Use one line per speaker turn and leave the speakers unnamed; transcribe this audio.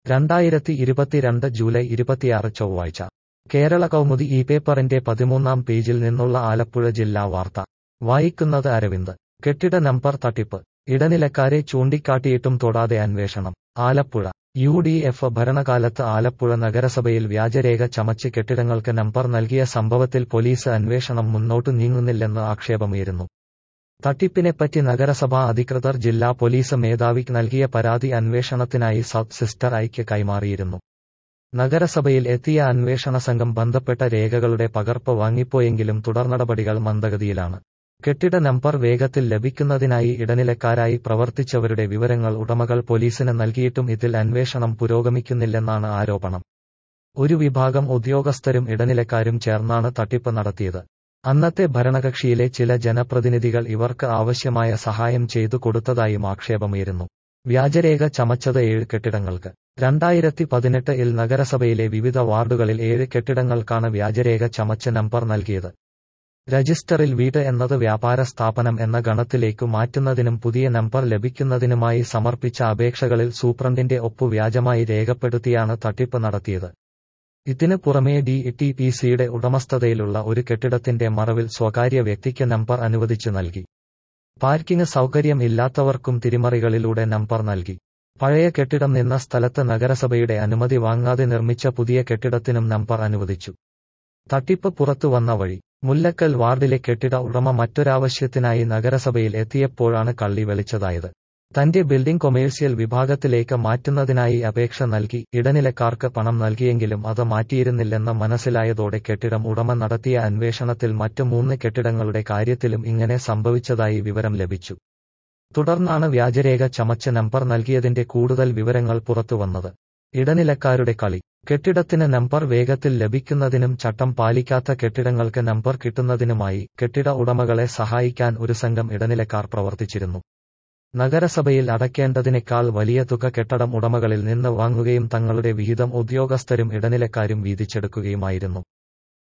രണ്ടായിരത്തി ഇരുപത്തിരണ്ട് ജൂലൈ ഇരുപത്തിയാറ് ചൊവ്വാഴ്ച കേരള കൗമുദി ഈ പേപ്പറിന്റെ പതിമൂന്നാം പേജിൽ നിന്നുള്ള ആലപ്പുഴ ജില്ലാ വാർത്ത വായിക്കുന്നത് അരവിന്ദ് കെട്ടിട നമ്പർ തട്ടിപ്പ് ഇടനിലക്കാരെ ചൂണ്ടിക്കാട്ടിയിട്ടും തൊടാതെ അന്വേഷണം ആലപ്പുഴ യു ഡി എഫ് ഭരണകാലത്ത് ആലപ്പുഴ നഗരസഭയിൽ വ്യാജരേഖ ചമച്ച് കെട്ടിടങ്ങൾക്ക് നമ്പർ നൽകിയ സംഭവത്തിൽ പോലീസ് അന്വേഷണം മുന്നോട്ടു നീങ്ങുന്നില്ലെന്ന് ആക്ഷേപമുയരുന്നു തട്ടിപ്പിനെപ്പറ്റി നഗരസഭാ അധികൃതർ ജില്ലാ പോലീസ് മേധാവിക്ക് നൽകിയ പരാതി അന്വേഷണത്തിനായി സബ് സിസ്റ്റർ ഐക്ക് കൈമാറിയിരുന്നു നഗരസഭയിൽ എത്തിയ അന്വേഷണ സംഘം ബന്ധപ്പെട്ട രേഖകളുടെ പകർപ്പ് വാങ്ങിപ്പോയെങ്കിലും തുടർനടപടികൾ മന്ദഗതിയിലാണ് കെട്ടിട നമ്പർ വേഗത്തിൽ ലഭിക്കുന്നതിനായി ഇടനിലക്കാരായി പ്രവർത്തിച്ചവരുടെ വിവരങ്ങൾ ഉടമകൾ പോലീസിന് നൽകിയിട്ടും ഇതിൽ അന്വേഷണം പുരോഗമിക്കുന്നില്ലെന്നാണ് ആരോപണം ഒരു വിഭാഗം ഉദ്യോഗസ്ഥരും ഇടനിലക്കാരും ചേർന്നാണ് തട്ടിപ്പ് നടത്തിയത് അന്നത്തെ ഭരണകക്ഷിയിലെ ചില ജനപ്രതിനിധികൾ ഇവർക്ക് ആവശ്യമായ സഹായം ചെയ്തു കൊടുത്തതായും ആക്ഷേപമുയരുന്നു വ്യാജരേഖ ചമച്ചത് ഏഴ് കെട്ടിടങ്ങൾക്ക് രണ്ടായിരത്തി പതിനെട്ട് ഇൽ നഗരസഭയിലെ വിവിധ വാർഡുകളിൽ ഏഴ് കെട്ടിടങ്ങൾക്കാണ് വ്യാജരേഖ ചമച്ച് നമ്പർ നൽകിയത് രജിസ്റ്ററിൽ വീട് എന്നത് വ്യാപാര സ്ഥാപനം എന്ന ഗണത്തിലേക്കു മാറ്റുന്നതിനും പുതിയ നമ്പർ ലഭിക്കുന്നതിനുമായി സമർപ്പിച്ച അപേക്ഷകളിൽ സൂപ്രണ്ടിന്റെ ഒപ്പു വ്യാജമായി രേഖപ്പെടുത്തിയാണ് തട്ടിപ്പ് നടത്തിയത് ഇതിനു പുറമെ ഡി ടി പി സിയുടെ ഉടമസ്ഥതയിലുള്ള ഒരു കെട്ടിടത്തിന്റെ മറവിൽ സ്വകാര്യ വ്യക്തിക്ക് നമ്പർ അനുവദിച്ചു നൽകി പാർക്കിംഗ് സൗകര്യം ഇല്ലാത്തവർക്കും തിരിമറികളിലൂടെ നമ്പർ നൽകി പഴയ കെട്ടിടം നിന്ന സ്ഥലത്ത് നഗരസഭയുടെ അനുമതി വാങ്ങാതെ നിർമ്മിച്ച പുതിയ കെട്ടിടത്തിനും നമ്പർ അനുവദിച്ചു തട്ടിപ്പ് പുറത്തുവന്ന വഴി മുല്ലക്കൽ വാർഡിലെ കെട്ടിട ഉടമ മറ്റൊരാവശ്യത്തിനായി നഗരസഭയിൽ എത്തിയപ്പോഴാണ് കള്ളി വെളിച്ചതായത് തന്റെ ബിൽഡിംഗ് കൊമേഴ്സ്യൽ വിഭാഗത്തിലേക്ക് മാറ്റുന്നതിനായി അപേക്ഷ നൽകി ഇടനിലക്കാർക്ക് പണം നൽകിയെങ്കിലും അത് മാറ്റിയിരുന്നില്ലെന്ന് മനസ്സിലായതോടെ കെട്ടിടം ഉടമ നടത്തിയ അന്വേഷണത്തിൽ മറ്റ് മൂന്ന് കെട്ടിടങ്ങളുടെ കാര്യത്തിലും ഇങ്ങനെ സംഭവിച്ചതായി വിവരം ലഭിച്ചു തുടർന്നാണ് വ്യാജരേഖ ചമച്ച നമ്പർ നൽകിയതിന്റെ കൂടുതൽ വിവരങ്ങൾ പുറത്തുവന്നത് ഇടനിലക്കാരുടെ കളി കെട്ടിടത്തിന് നമ്പർ വേഗത്തിൽ ലഭിക്കുന്നതിനും ചട്ടം പാലിക്കാത്ത കെട്ടിടങ്ങൾക്ക് നമ്പർ കിട്ടുന്നതിനുമായി കെട്ടിട ഉടമകളെ സഹായിക്കാൻ ഒരു സംഘം ഇടനിലക്കാർ പ്രവർത്തിച്ചിരുന്നു നഗരസഭയിൽ അടയ്ക്കേണ്ടതിനേക്കാൾ വലിയ തുക കെട്ടിടം ഉടമകളിൽ നിന്ന് വാങ്ങുകയും തങ്ങളുടെ വിഹിതം ഉദ്യോഗസ്ഥരും ഇടനിലക്കാരും വീതിച്ചെടുക്കുകയുമായിരുന്നു